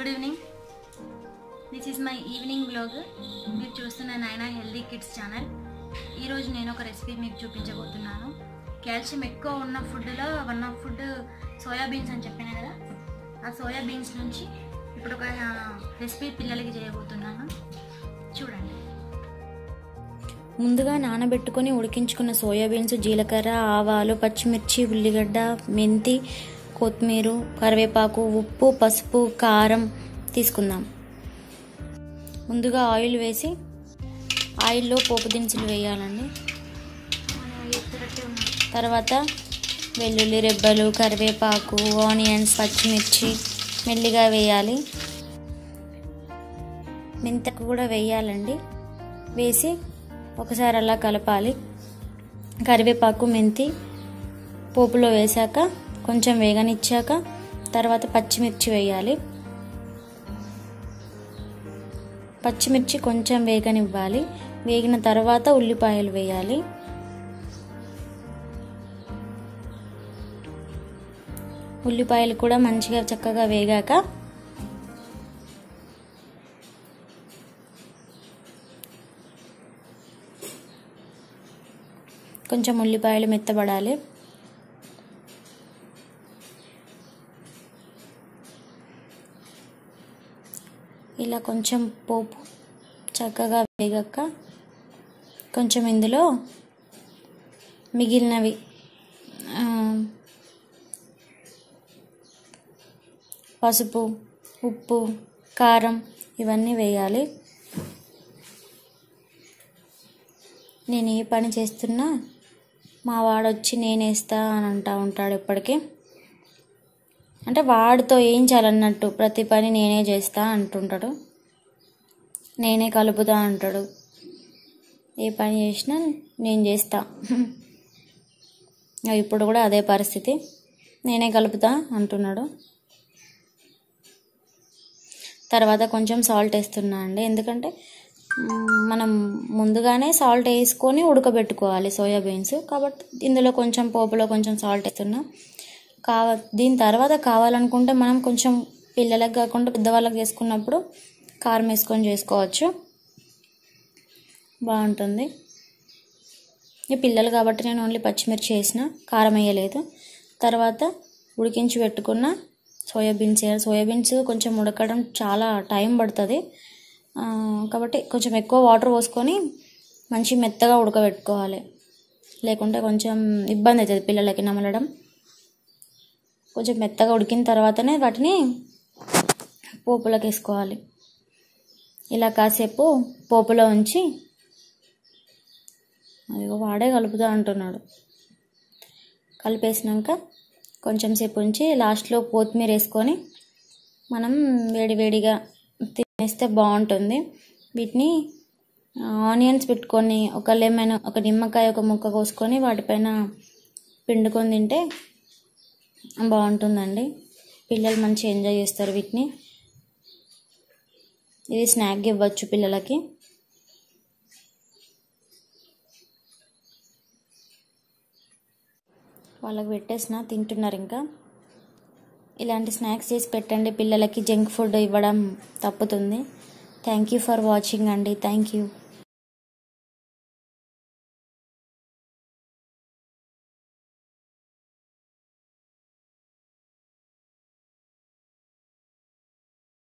good evening this is my evening blog మీరు చూస్తున్న నాయన హెల్దీ కిడ్స్ ఛానల్ ఈరోజు నేను ఒక రెసిపీ మీకు చూపించబోతున్నాను కాల్షియం ఎక్కువ ఉన్న ఫుడ్లో one of food soya beans అని చెప్పాను కదా ఆ సోయా బీన్స్ నుంచి ఇప్పుడు ఒక రెసిపీ పిల్లలకి చేయబోతున్నాను చూడండి ముందుగా నానబెట్టుకొని ఉడికించుకున్న సోయాబీన్స్ జీలకర్ర ఆవాలు పచ్చిమిర్చి ఉల్లిగడ్డ మెంతి కొత్తిమీర కరివేపాకు ఉప్పు పసుపు కారం తీసుకుందాం ముందుగా ఆయిల్ వేసి ఆయిల్లో పోపు దినుసులు వేయాలండి తర్వాత వెల్లుల్లి రెబ్బలు కరివేపాకు ఆనియన్స్ పచ్చిమిర్చి మెల్లిగా వేయాలి మెంతకు కూడా వేయాలండి వేసి ఒకసారి అలా కలపాలి కరివేపాకు మెంతి పోపులో వేశాక కొంచెం వేగనిచ్చాక తర్వాత పచ్చిమిర్చి వేయాలి పచ్చిమిర్చి కొంచెం వేగనివ్వాలి వేగిన తర్వాత ఉల్లిపాయలు వేయాలి ఉల్లిపాయలు కూడా మంచిగా చక్కగా వేగాక కొంచెం ఉల్లిపాయలు మెత్తబడాలి ఇలా కొంచెం పోపు చక్కగా వేగాక కొంచెం ఇందులో మిగిలినవి పసుపు ఉప్పు కారం ఇవన్నీ వేయాలి నేను ఏ పని చేస్తున్నా మా వాడొచ్చి నేనేస్తా అని అంటా ఉంటాడు ఎప్పటికీ అంటే వాడితో ఏం చేయాలన్నట్టు ప్రతి పని నేనే చేస్తా అంటుంటాడు నేనే కలుపుతా అంటాడు ఏ పని చేసినా నేను చేస్తా ఇప్పుడు కూడా అదే పరిస్థితి నేనే కలుపుతా అంటున్నాడు తర్వాత కొంచెం సాల్ట్ వేస్తున్నా అండి ఎందుకంటే మనం ముందుగానే సాల్ట్ వేసుకొని ఉడకబెట్టుకోవాలి సోయాబీన్స్ కాబట్టి ఇందులో కొంచెం పోపులో కొంచెం సాల్ట్ వేస్తున్నా కావ దీని తర్వాత కావాలనుకుంటే మనం కొంచెం పిల్లలకు కాకుండా పెద్దవాళ్ళకి చేసుకున్నప్పుడు కారం వేసుకొని చేసుకోవచ్చు బాగుంటుంది ఈ పిల్లలు కాబట్టి నేను ఓన్లీ పచ్చిమిర్చి వేసిన కారం వేయలేదు తర్వాత ఉడికించి పెట్టుకున్న సోయాబీన్స్ సోయాబీన్స్ కొంచెం ఉడకడం చాలా టైం పడుతుంది కాబట్టి కొంచెం ఎక్కువ వాటర్ పోసుకొని మంచి మెత్తగా ఉడకబెట్టుకోవాలి లేకుంటే కొంచెం ఇబ్బంది అవుతుంది పిల్లలకి నమలడం కొంచెం మెత్తగా ఉడికిన తర్వాతనే వాటిని పోపులోకి వేసుకోవాలి ఇలా కాసేపు పోపులో ఉంచి అదిగో వాడే కలుపుతా అంటున్నాడు కలిపేసినాక కొంచెం సేపు ఉంచి లాస్ట్లో కొత్తిమీర వేసుకొని మనం వేడివేడిగా తినేస్తే బాగుంటుంది వీటిని ఆనియన్స్ పెట్టుకొని ఒక లెమన్ ఒక నిమ్మకాయ ఒక ముక్క కోసుకొని వాటిపైన పిండుకొని తింటే బాగుంటుందండి పిల్లలు మంచిగా ఎంజాయ్ చేస్తారు వీటిని ఇది స్నాక్ ఇవ్వచ్చు పిల్లలకి వాళ్ళకి పెట్టేసిన తింటున్నారు ఇంకా ఇలాంటి స్నాక్స్ చేసి పెట్టండి పిల్లలకి జంక్ ఫుడ్ ఇవ్వడం తప్పుతుంది థ్యాంక్ యూ ఫర్ వాచింగ్ అండి థ్యాంక్ యూ